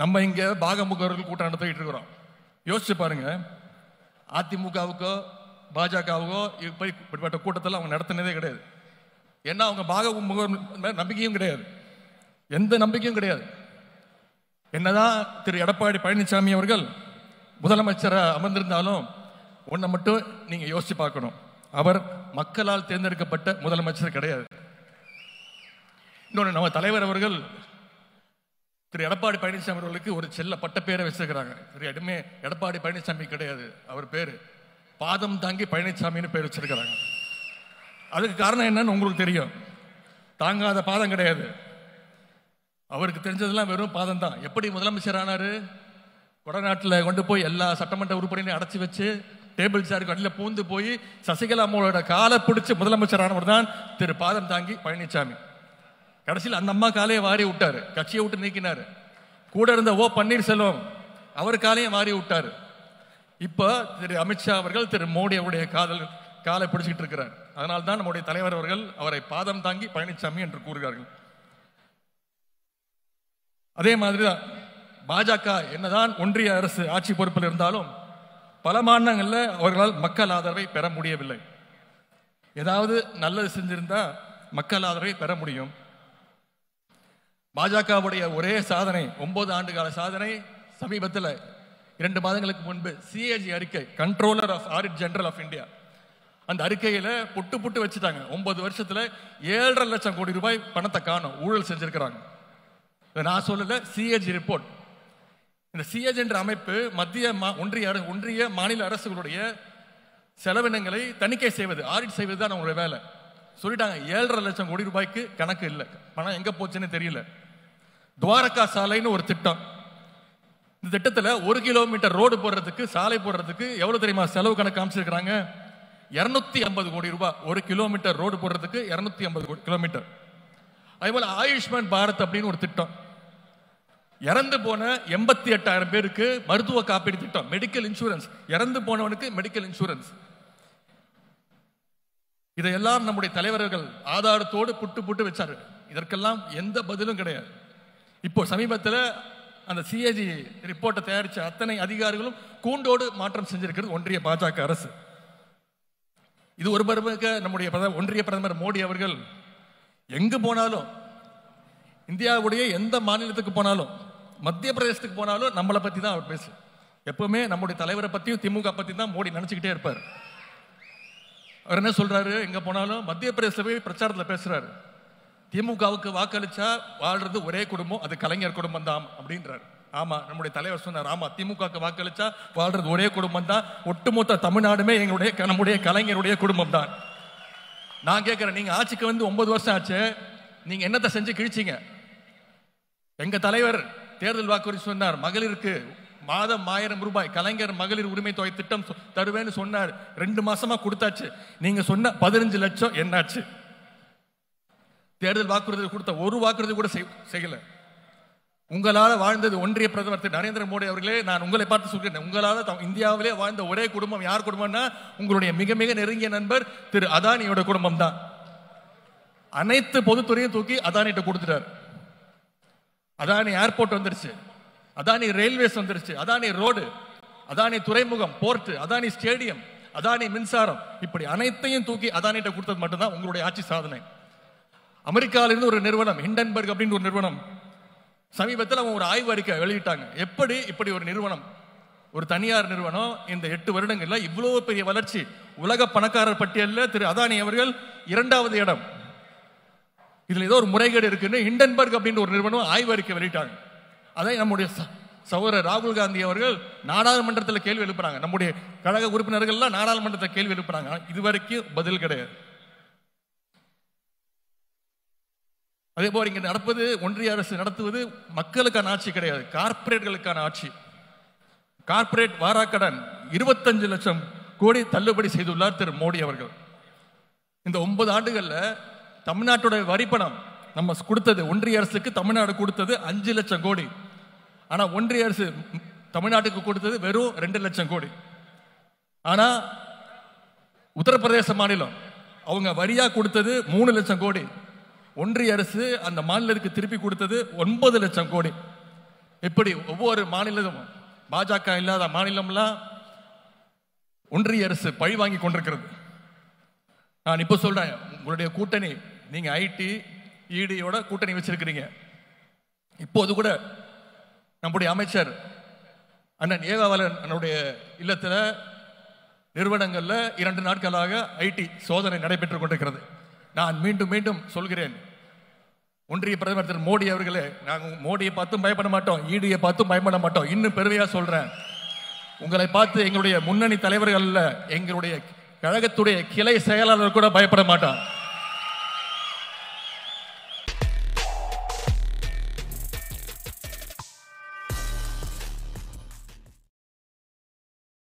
நம்ம இங்க பாகமுகவர்கள் கூட்டம் நடத்திட்டு இருக்கிறோம் யோசிச்சு பாருங்க அதிமுகவுக்கோ பாஜகவுக்கோ இப்படி இப்படிப்பட்ட கூட்டத்தில் அவங்க நடத்தினதே கிடையாது ஏன்னா அவங்க பாக முகவர் மேல நம்பிக்கையும் கிடையாது எந்த நம்பிக்கையும் கிடையாது என்னதான் திரு எடப்பாடி பழனிசாமி அவர்கள் முதலமைச்சராக அமர்ந்திருந்தாலும் ஒன்றை மட்டும் நீங்க யோசிச்சு பார்க்கணும் அவர் மக்களால் தேர்ந்தெடுக்கப்பட்ட முதலமைச்சர் கிடையாது இன்னொன்று நம்ம தலைவர் அவர்கள் திரு எடப்பாடி பழனிசாமி அவர்களுக்கு ஒரு செல்ல பட்ட பேரை வச்சிருக்கிறாங்க திரு எடமே எடப்பாடி பழனிசாமி கிடையாது அவர் பேரு பாதம் தாங்கி பழனிசாமின்னு பேர் வச்சிருக்கிறாங்க அதுக்கு காரணம் என்னன்னு உங்களுக்கு தெரியும் தாங்காத பாதம் கிடையாது அவருக்கு தெரிஞ்சதெல்லாம் வெறும் பாதம் தான் எப்படி முதலமைச்சர் ஆனாரு கொடநாட்டில் கொண்டு போய் எல்லா சட்டமன்ற உறுப்பினரையும் அடைச்சி வச்சு டேபிள் சேருக்கு அடியில் பூந்து போய் சசிகலா அம்மாவோட காலை பிடிச்சி முதலமைச்சரானவர் தான் திரு பாதம் தாங்கி பழனிசாமி கடைசியில் அந்த அம்மா காலையை வாரி விட்டாரு கட்சியை விட்டு நீக்கினாரு கூட இருந்த ஓ பன்னீர்செல்வம் அவர் காலையும் வாரி விட்டாரு இப்போ திரு அமித்ஷா அவர்கள் திரு மோடி அவருடைய காதல் காலை பிடிச்சிக்கிட்டு இருக்கிறார் அதனால தான் நம்முடைய தலைவர் அவர்கள் அவரை பாதம் தாங்கி பழனிசாமி என்று கூறுகிறார்கள் அதே மாதிரி தான் பாஜக என்னதான் ஒன்றிய அரசு ஆட்சி பொறுப்பில் இருந்தாலும் பல மாநிலங்களில் அவர்களால் மக்கள் ஆதரவை பெற முடியவில்லை ஏதாவது நல்லது செஞ்சிருந்தா மக்கள் ஆதரவை பெற முடியும் பாஜகவுடைய ஒரே சாதனை ஒன்பது ஆண்டு கால சாதனை சமீபத்தில் இரண்டு மாதங்களுக்கு முன்பு சிஏஜி அறிக்கை controller of audit general of India அந்த அறிக்கையில புட்டு புட்டு வச்சுட்டாங்க ஒன்பது வருஷத்துல ஏழரை லட்சம் கோடி ரூபாய் பணத்தை காணும் ஊழல் செஞ்சிருக்கிறாங்க இதை நான் சொல்லல சிஏஜி ரிப்போர்ட் இந்த சிஏஜி என்ற அமைப்பு மத்திய மா- ஒன்றிய அர- ஒன்றிய மாநில அரசுகளுடைய செலவினங்களை தணிக்கை செய்வது ஆடிட் செய்வது தான் அவங்களுடைய வேலை சொல்லிட்டாங்க ஏழரை லட்சம் கோடி ரூபாய்க்கு கணக்கு இல்லை பணம் எங்க போச்சுன்னு தெரியல துவாரகா சாலைன்னு ஒரு திட்டம் இந்த திட்டத்துல ஒரு கிலோமீட்டர் ரோடு போடுறதுக்கு சாலை போடுறதுக்கு எவ்வளவு தெரியுமா செலவு கணக்கு காமிச்சிருக்கிறாங்க இருநூத்தி ஐம்பது கோடி ரூபாய் ஒரு கிலோமீட்டர் ரோடு போடுறதுக்கு இருநூத்தி ஐம்பது கிலோமீட்டர் அதே போல ஆயுஷ்மான் பாரத் அப்படின்னு ஒரு திட்டம் இறந்து போன எண்பத்தி எட்டாயிரம் பேருக்கு மருத்துவ காப்பீடு திட்டம் மெடிக்கல் இன்சூரன்ஸ் இறந்து போனவனுக்கு மெடிக்கல் இன்சூரன்ஸ் இதையெல்லாம் நம்முடைய தலைவர்கள் ஆதாரத்தோடு புட்டு புட்டு வச்சாரு இதற்கெல்லாம் எந்த பதிலும் கிடையாது இப்போ சமீபத்தில் அந்த சிஏஜி ரிப்போர்ட்டை தயாரிச்ச அத்தனை அதிகாரிகளும் கூண்டோடு மாற்றம் செஞ்சிருக்கிறது ஒன்றிய பாஜக அரசு இது ஒரு பருவக்க நம்முடைய பிரதமர் ஒன்றிய பிரதமர் மோடி அவர்கள் எங்கு போனாலும் இந்தியாவுடைய எந்த மாநிலத்துக்கு போனாலும் மத்திய பிரதேசத்துக்கு போனாலும் நம்மளை பத்தி தான் அவர் பேசு எப்பவுமே நம்முடைய தலைவரை பத்தியும் திமுக பத்தி தான் மோடி நினைச்சுக்கிட்டே இருப்பார் அவர் என்ன சொல்றாரு எங்க போனாலும் மத்திய பிரதேச போய் பிரச்சாரத்துல பேசுறாரு திமுகவுக்கு வாக்களிச்சா வாழ்றது ஒரே குடும்பம் அது கலைஞர் குடும்பம் தான் அப்படின்றாரு ஆமா நம்முடைய தலைவர் சொன்னார் ஆமா திமுகவுக்கு வாக்களிச்சா வாழ்றது ஒரே குடும்பம் தான் ஒட்டுமொத்த தமிழ்நாடுமே எங்களுடைய நம்முடைய கலைஞருடைய குடும்பம் தான் நான் கேட்கிறேன் நீங்க ஆட்சிக்கு வந்து ஒன்பது வருஷம் ஆச்சு நீங்க என்னத்தை செஞ்சு கிழிச்சீங்க எங்க தலைவர் தேர்தல் வாக்குறுதி சொன்னார் மகளிருக்கு மாதம் ஆயிரம் ரூபாய் கலைஞர் மகளிர் உரிமை தொகை திட்டம் சொ- தருவேன்னு சொன்னார் ரெண்டு மாசமா கொடுத்தாச்சு நீங்க சொன்ன பதினஞ்சு லட்சம் என்னாச்சு தேர்தல் வாக்குறுதி கொடுத்த ஒரு வாக்குறுதி கூட செய்- செய்யல உங்களால வாழ்ந்தது ஒன்றிய பிரதமர் திரு நரேந்திர மோடி அவர்களே நான் உங்களை பார்த்து சொல்கிறேன் உங்களால தம் இந்தியாவிலே வாழ்ந்த ஒரே குடும்பம் யார் குடும்பம்னா உங்களுடைய மிக மிக நெருங்கிய நண்பர் திரு அதானியோட குடும்பம் தான் அனைத்து பொதுத்துறையும் தூக்கி அதானிட்ட கொடுத்துட்டாரு அதானி ஏர்போர்ட் வந்துருச்சு அதானி ரயில்வேஸ் வந்துருச்சு அதானி ரோடு அதானி துறைமுகம் போர்ட் அதானி ஸ்டேடியம் அதானி மின்சாரம் இப்படி அனைத்தையும் தூக்கி அதானிட்ட கொடுத்தது மட்டும்தான் உங்களுடைய ஆட்சி சாதனை அமெரிக்கால இருந்து ஒரு நிறுவனம் ஹிண்டன்பர்க் அப்படின்னு ஒரு நிறுவனம் சமீபத்தில் அவங்க ஒரு ஆய்வு அறிக்கை வெளியிட்டாங்க எப்படி இப்படி ஒரு நிறுவனம் ஒரு தனியார் நிறுவனம் இந்த எட்டு வருடங்கள்ல இவ்வளவு பெரிய வளர்ச்சி உலக பணக்காரர் பட்டியலில் திரு அதானி அவர்கள் இரண்டாவது இடம் இதுல ஏதோ ஒரு முறைகேடு இருக்குன்னு ஹிண்டன்பர்க் அப்படின்னு ஒரு நிறுவனம் ஆய்வு அறிக்கை வெளியிட்டாங்க அதை நம்முடைய ச- சகோதரர் ராகுல் காந்தி அவர்கள் நாடாளுமன்றத்தில் கேள்வி எழுப்புறாங்க நம்முடைய கழக உறுப்பினர்கள்லாம் நாடாளுமன்றத்தில் கேள்வி எழுப்புறாங்க ஆனா இதுவரைக்கும் பதில் கிடையாது அதே போல இங்க நடப்பது ஒன்றிய அரசு நடத்துவது மக்களுக்கான ஆட்சி கிடையாது கார்ப்பரேட்களுக்கான ஆட்சி கார்ப்பரேட் வாராக்கடன் இருபத்தஞ்சு லட்சம் கோடி தள்ளுபடி செய்துள்ளார் திரு மோடி அவர்கள் இந்த ஒன்பது ஆண்டுகள்ல தமிழ்நாட்டோட வரிப்பணம் நம்ம கொடுத்தது ஒன்றிய அரசுக்கு தமிழ்நாடு கொடுத்தது அஞ்சு லட்சம் கோடி ஆனா ஒன்றிய அரசு ம், தமிழ்நாட்டுக்கு கொடுத்தது வெறும் ரெண்டு லட்சம் கோடி ஆனா உத்தரப்பிரதேச மாநிலம் அவங்க வரியா கொடுத்தது மூணு லட்சம் கோடி ஒன்றிய அரசு அந்த மாநிலத்துக்கு திருப்பி கொடுத்தது ஒன்பது லட்சம் கோடி எப்படி ஒவ்வொரு மாநிலமும் பாஜக இல்லாத மாநிலம்லாம் ஒன்றிய அரசு பழி வாங்கி கொண்டிருக்கிறது நான் இப்போ சொல்றேன் உங்களுடைய கூட்டணி நீங்க ஐடி இடியோட கூட்டணி வச்சிருக்கிறீங்க இப்போது கூட நம்முடைய அமைச்சர் அண்ணன் ஏகாவலன் அண்ணனுடைய இல்லத்துல நிறுவனங்கள்ல இரண்டு நாட்களாக ஐடி சோதனை நடைபெற்றுக் கொண்டிருக்கிறது நான் மீண்டும் மீண்டும் சொல்கிறேன் ஒன்றிய பிரதமர் திரு மோடி அவர்களே நாங்கள் மோடியை பார்த்தும் பயப்பட மாட்டோம் ஈடியை பார்த்தும் பயப்பட மாட்டோம் இன்னும் பெருமையா சொல்றேன் உங்களை பார்த்து எங்களுடைய முன்னணி தலைவர்கள் எங்களுடைய கழகத்துடைய கிளை செயலாளர் கூட பயப்பட மாட்டான்